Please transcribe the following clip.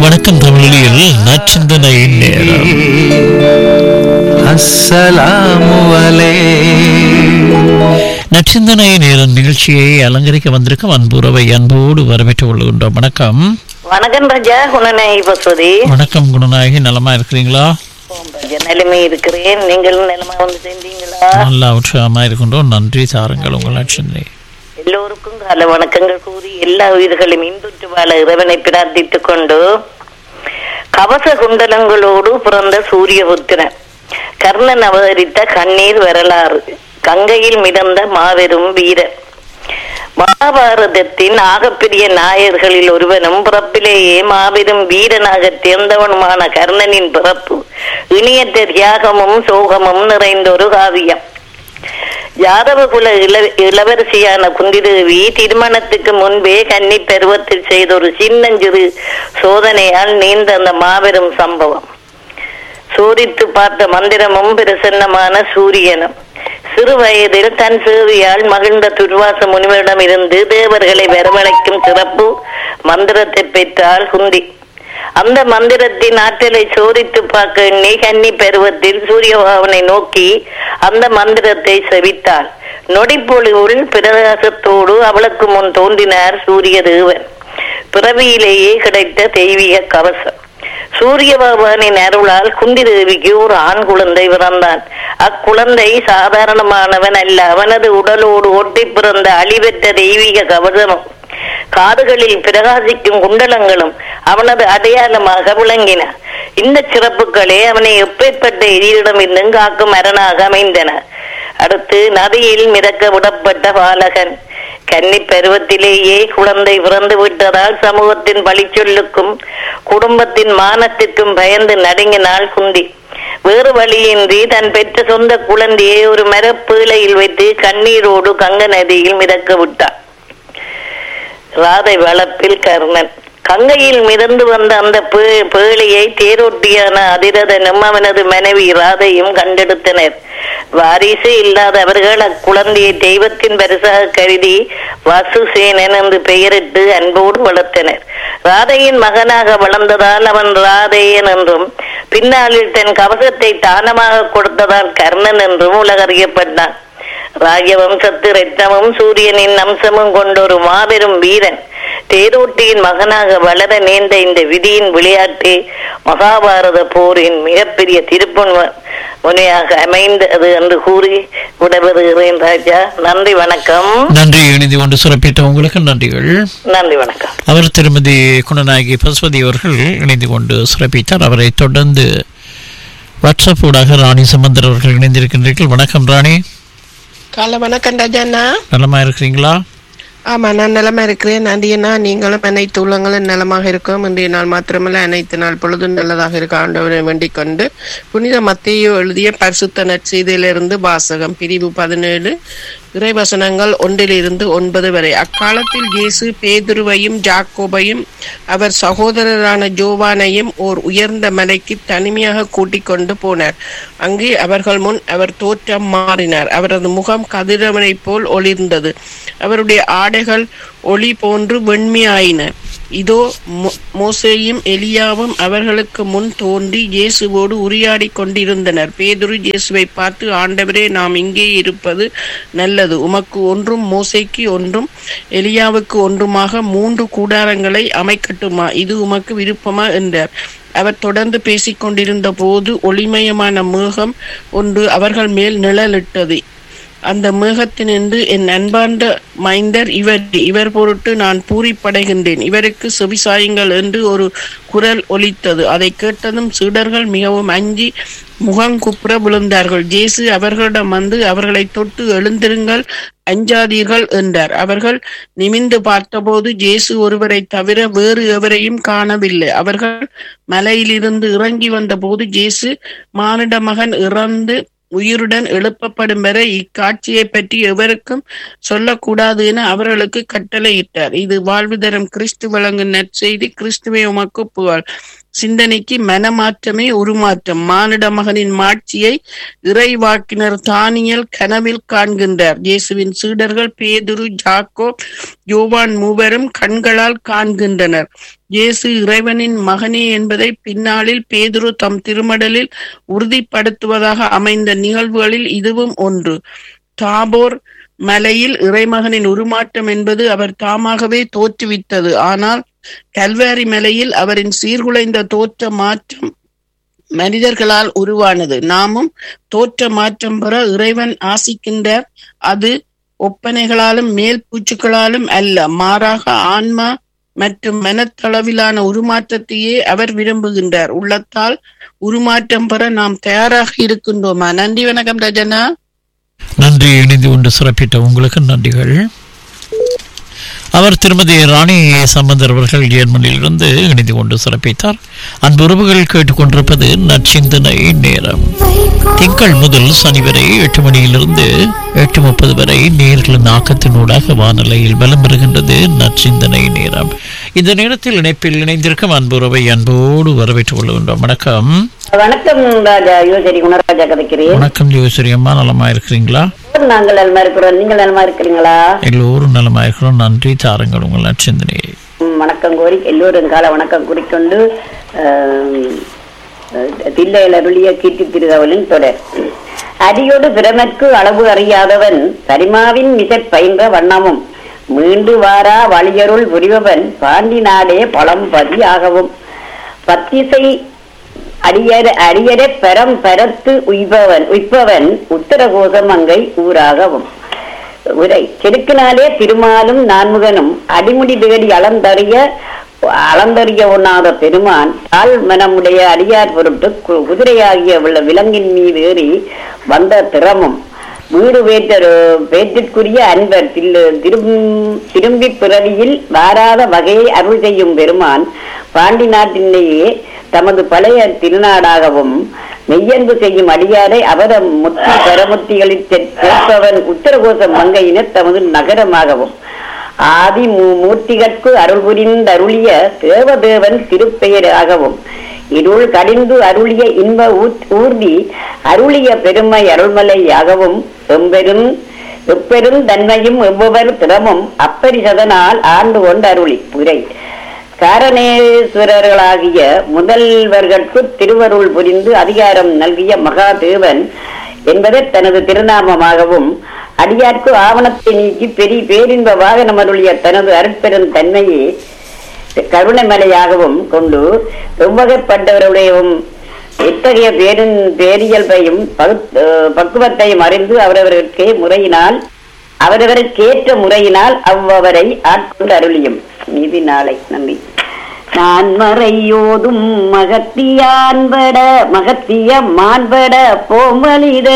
வணக்கம் தமிழில் நச்சிந்தனை நேரம் அஸ்ஸலாமு அலைக்கும் நச்சிந்தனை நேரம் நிகழ்ச்சியை அலங்கரிக்க வந்திருக்கும் அன்புறவை அன்போடு வரவேற்றுக் கொள்கின்றோம் வணக்கம் வணக்கம் ராஜா குணநாயகி பசுவதி வணக்கம் குணநாயகி நலமா இருக்கிறீங்களா ஓம் ராஜா நிலைமை இருக்கிறேன் நீங்களும் நிலைமை வந்து சேர்ந்தீங்களா நல்லா உற்சாகமா இருக்கின்றோம் நன்றி சாருங்கள் உங்கள் நச்சிந்தனை எல்லோருக்கும் கால வணக்கங்கள் கூறி எல்லா உயிர்களையும் இன்புற்று வாழ இறைவனை பிரார்த்தித்துக் கொண்டு கவச குண்டலங்களோடு பிறந்த சூரியபுத்திரன் கர்ணன் அவதரித்த கண்ணீர் வரலாறு கங்கையில் மிதந்த மாபெரும் வீரர் மகாபாரதத்தின் ஆகப்பெரிய நாயர்களில் ஒருவனும் பிறப்பிலேயே மாபெரும் வீரனாக தேர்ந்தவனுமான கர்ணனின் பிறப்பு இனியற்ற தியாகமும் சோகமும் நிறைந்த ஒரு காவியம் யாதவ குல இள இளவரசியான குந்திதேவி திருமணத்துக்கு முன்பே கன்னி பருவத்தில் செய்த ஒரு சின்னஞ்சிறு சோதனையால் நீண்ட அந்த மாபெரும் சம்பவம் சோதித்து பார்த்த மந்திரமும் பிரசன்னமான சூரியனும் சிறு வயதில் தன் சேவையால் மகிழ்ந்த துர்வாச முனிவரிடம் இருந்து தேவர்களை வரவழைக்கும் சிறப்பு மந்திரத்தை பெற்றால் குந்தி அந்த மந்திரத்தின் ஆற்றலை சோதித்து பார்க்க எண்ணி கன்னி பருவத்தில் சூரியபாவனை நோக்கி அந்த மந்திரத்தை செவித்தாள் நொடிப்பொழிவுள் பிரகாசத்தோடு அவளுக்கு முன் தோன்றினார் சூரிய தேவன் பிறவியிலேயே கிடைத்த தெய்வீக கவசம் சூரிய பகவானின் அருளால் குந்தி தேவிக்கு ஒரு ஆண் குழந்தை பிறந்தான் அக்குழந்தை சாதாரணமானவன் அல்ல அவனது உடலோடு ஒட்டி பிறந்த அழிவற்ற தெய்வீக கவசமும் காதுகளில் பிரகாசிக்கும் குண்டலங்களும் அவனது அடையாளமாக விளங்கின இந்த சிறப்புகளே அவனை எப்பேற்பட்ட எதிரிடமிருந்தும் காக்கும் அரணாக அமைந்தன அடுத்து நதியில் மிதக்க விடப்பட்ட பாலகன் கன்னி பருவத்திலேயே குழந்தை பிறந்து விட்டதால் சமூகத்தின் பழிச்சொல்லுக்கும் குடும்பத்தின் மானத்திற்கும் பயந்து நடுங்கினாள் குந்தி வேறு வழியின்றி தன் பெற்ற சொந்த குழந்தையை ஒரு மரப்பீழையில் வைத்து கண்ணீரோடு கங்க நதியில் மிதக்க விட்டார் ராதை வளப்பில் கர்ணன் கங்கையில் மிதந்து வந்த அந்த பே- பேழையை தேரொட்டியான அதிரதனும் அவனது மனைவி ராதையும் கண்டெடுத்தனர் வாரிசு இல்லாத அவர்கள் அக்குழந்தையை தெய்வத்தின் பரிசாக கருதி வசுசேனன் என்று பெயரிட்டு அன்போடு வளர்த்தனர் ராதையின் மகனாக வளர்ந்ததால் அவன் ராதையன் என்றும் பின்னாளில் தன் கவசத்தை தானமாக கொடுத்ததால் கர்ணன் என்றும் உலகறியப்பட்டான் ராஜவம்சத்து ரத்னமும் சூரியனின் அம்சமும் கொண்ட ஒரு மாபெரும் வீரன் தேரோட்டியின் மகனாக வளர நேர்ந்த இந்த விதியின் விளையாட்டு மகாபாரத போரின் மிகப்பெரிய திருப்பன் முனையாக அமைந்தது என்று கூறி விடைபெறுகிறேன் ராஜா நன்றி வணக்கம் நன்றி இணைந்து கொண்டு சிறப்பித்த உங்களுக்கு நன்றிகள் நன்றி வணக்கம் அவர் திருமதி குணநாயகி பசுபதி அவர்கள் இணைந்து கொண்டு சிறப்பித்தார் அவரை தொடர்ந்து வாட்ஸ்அப் ஊடாக ராணி சம்பந்தர் அவர்கள் இணைந்திருக்கின்றீர்கள் வணக்கம் ராணி காலை வணக்கம் ராஜாண்ணா நலமா இருக்கிறீங்களா ஆமா நான் நலமா இருக்கிறேன் நன்றியண்ணா நீங்களும் அனைத்து உள்ளங்களும் நலமாக இருக்கும் இன்றைய நாள் மாத்திரமல்ல அனைத்து நாள் பொழுதும் நல்லதாக இருக்க ஆண்டவரை வேண்டிக் கொண்டு புனித மத்தேயு எழுதிய பரிசுத்த நற்செய்தியிலிருந்து வாசகம் பிரிவு பதினேழு இறைவசனங்கள் ஒன்றிலிருந்து ஒன்பது வரை அக்காலத்தில் இயேசு பேதுருவையும் ஜாக்கோபையும் அவர் சகோதரரான ஜோவானையும் ஓர் உயர்ந்த மலைக்கு தனிமையாக கூட்டிக் கொண்டு போனார் அங்கே அவர்கள் முன் அவர் தோற்றம் மாறினார் அவரது முகம் கதிரவனைப் போல் ஒளிர்ந்தது அவருடைய ஆடைகள் ஒளி போன்று வெண்மையாயின இதோ மோ- மோசேயும் எலியாவும் அவர்களுக்கு முன் தோன்றி இயேசுவோடு உரையாடிக் கொண்டிருந்தனர் பேதுரு இயேசுவை பார்த்து ஆண்டவரே நாம் இங்கே இருப்பது நல்லது உமக்கு ஒன்றும் மோசேக்கு ஒன்றும் எலியாவுக்கு ஒன்றுமாக மூன்று கூடாரங்களை அமைக்கட்டுமா இது உமக்கு விருப்பமா என்றார் அவர் தொடர்ந்து பேசிக் கொண்டிருந்த போது ஒளிமயமான மேகம் ஒன்று அவர்கள் மேல் நிழலிட்டது அந்த மேகத்தினின்று என் அன்பார்ந்த மைந்தர் இவர் இவர் பொருட்டு நான் பூரிப்படைகின்றேன் இவருக்கு செவிசாயுங்கள் என்று ஒரு குரல் ஒலித்தது அதை கேட்டதும் சீடர்கள் மிகவும் அஞ்சி முகங்குப்புற விழுந்தார்கள் ஜேசு அவர்களிடம் வந்து அவர்களை தொட்டு எழுந்திருங்கள் அஞ்சாதீர்கள் என்றார் அவர்கள் நிமிந்து பார்த்தபோது ஜேசு ஒருவரை தவிர வேறு எவரையும் காணவில்லை அவர்கள் மலையிலிருந்து இறங்கி வந்தபோது ஜேசு மானிட மகன் இறந்து உயிருடன் எழுப்பப்படும் வரை இக்காட்சியை பற்றி எவருக்கும் சொல்லக்கூடாது என அவர்களுக்கு கட்டளையிட்டார் இது வாழ்வு தரும் கிறிஸ்து வழங்கும் நற்செய்தி கிறிஸ்துவை உமக்கு புகழ் சிந்தனைக்கு மனமாற்றமே உருமாற்றம் மானிட மகனின் மாட்சியை இறைவாக்கினர் தானியல் கனவில் காண்கின்றார் இயேசுவின் சீடர்கள் பேதுரு ஜாக்கோ யோவான் மூவரும் கண்களால் காண்கின்றனர் இயேசு இறைவனின் மகனே என்பதை பின்னாளில் பேதுரு தம் திருமடலில் உறுதிப்படுத்துவதாக அமைந்த நிகழ்வுகளில் இதுவும் ஒன்று தாபோர் மலையில் இறைமகனின் உருமாற்றம் என்பது அவர் தாமாகவே தோற்றுவித்தது ஆனால் கல்வாரி மலையில் அவரின் சீர்குலைந்த தோற்ற மாற்றம் மனிதர்களால் உருவானது நாமும் தோற்ற மாற்றம் பெற இறைவன் ஆசிக்கின்றார் அது ஒப்பனைகளாலும் மேல் பூச்சுக்களாலும் அல்ல மாறாக ஆன்மா மற்றும் மனத்தளவிலான உருமாற்றத்தையே அவர் விரும்புகின்றார் உள்ளத்தால் உருமாற்றம் பெற நாம் தயாராக இருக்கின்றோமா நன்றி வணக்கம் ரஜனா நன்றி இணைந்து கொண்டு சிறப்பித்த உங்களுக்கு நன்றிகள் அவர் திருமதி ராணி சம்பந்தர் அவர்கள் ஜெர்மனியிலிருந்து இணைந்து கொண்டு சிறப்பித்தார் அன்பு உறவுகள் கேட்டுக்கொண்டிருப்பது நற்சிந்தனை நேரம் திங்கள் முதல் சனி வரை எட்டு மணியிலிருந்து எட்டு முப்பது வரை நேர்களின் ஆக்கத்தினூடாக வானிலையில் பலம் பெறுகின்றது நற்சிந்தனை நேரம் இந்த நேரத்தில் இணைப்பில் இணைந்திருக்கும் அன்புறவை அன்போடு வரவேற்றுக் கொள்கின்றோம் வணக்கம் வணக்கம் ராஜா யோசரி குணராஜா கதைக்கிறேன் வணக்கம் ஜோசரி அம்மா நலமா இருக்கிறீங்களா நாங்கள் நலமா இருக்கிறோம் நீங்கள் நலமா இருக்கிறீங்களா எல்லோரும் நலமா இருக்கிறோம் நன்றி தாருங்கள் உங்கள் நற்சிந்தனையை ம், வணக்கம் கோரி எல்லோரும் கால வணக்கம் குறிக்கொண்டு ஆம், தில்லையில் அருளிய கீர்த்தி திருதவலின் தொடர் அடியோடு பிரமற்கு அளவு அறியாதவன் சரிமாவின் மிசற் பயின்ற வண்ணமும் மீண்டு வாரா வழியருள் புரிபவன் பாண்டி நாடே பழம்பதி ஆகவும் பத்திசை அடியர அடியர பெரம் பெறத்து உய்பவன் உய்ப்பவன் உத்தரகோசம் அங்கை ஊராகவும் உரை செடுக்கினாலே திருமாலும் நான்முகனும் அடிமுடி தேடி அளந்தறிய அளந்தறிய ஒண்ணாத பெருமான் தாழ் மனமுடைய அடியார் பொருட்டு கு- குதிரையாகிய வில- விலங்கின் மீது ஏறி வந்த திறமும் வீடு வேற்ற வேற்றிற்குரிய அன்பர் தில்லு திரும் திரும்பி பிறவியில் வாராத வகையை அருள் செய்யும் பெருமான் பாண்டி நாட்டிலேயே தமது பழைய திருநாடாகவும் மெய்யன்பு செய்யும் அடியாரை அவர முத்தி பரமுத்திகளில் செ- சேர்ப்பவன் உத்தரகோச மங்கையினர் தமது நகரமாகவும் ஆதி மூ- மூர்த்திகட்கு அருள் புரிந்தருளிய தேவதேவன் திருப்பெயராகவும் இருள் கடிந்து அருளிய இன்ப ஊத்- ஊர்தி அருளிய பெருமை அருள்மலையாகவும் எம்பெரும் எப்பெரும் தன்மையும் எவ்வொரு திறமும் அப்பரிசதனால் ஆண்டு கொண்டு அருளி புரை காரணேஸ்வரர்களாகிய முதல்வர்களுக்கு திருவருள் புரிந்து அதிகாரம் நல்கிய மகாதேவன் என்பதை தனது திருநாமமாகவும் அடியார்க்கு ஆவணத்தை நீக்கி பெரிய பேரின்ப வாகனம் அருளிய தனது அருட்பெரும் தன்மையை கருணைமலையாகவும் கொண்டு எவ்வகைப்பட்டவருடையவும் எத்தகைய பேரின் பேரியல்பையும் பகுத்- அஹ் பக்குவத்தையும் அறிந்து அவரவர்களுக்கே முறையினால் அவரவருக்கேற்ற முறையினால் அவ்வவரை ஆட்கொண்டு அருளியும் நீதி நாளை நன்றி நான் மறையோதும் மகத்தியான்பட மகத்திய மான்பட போமலித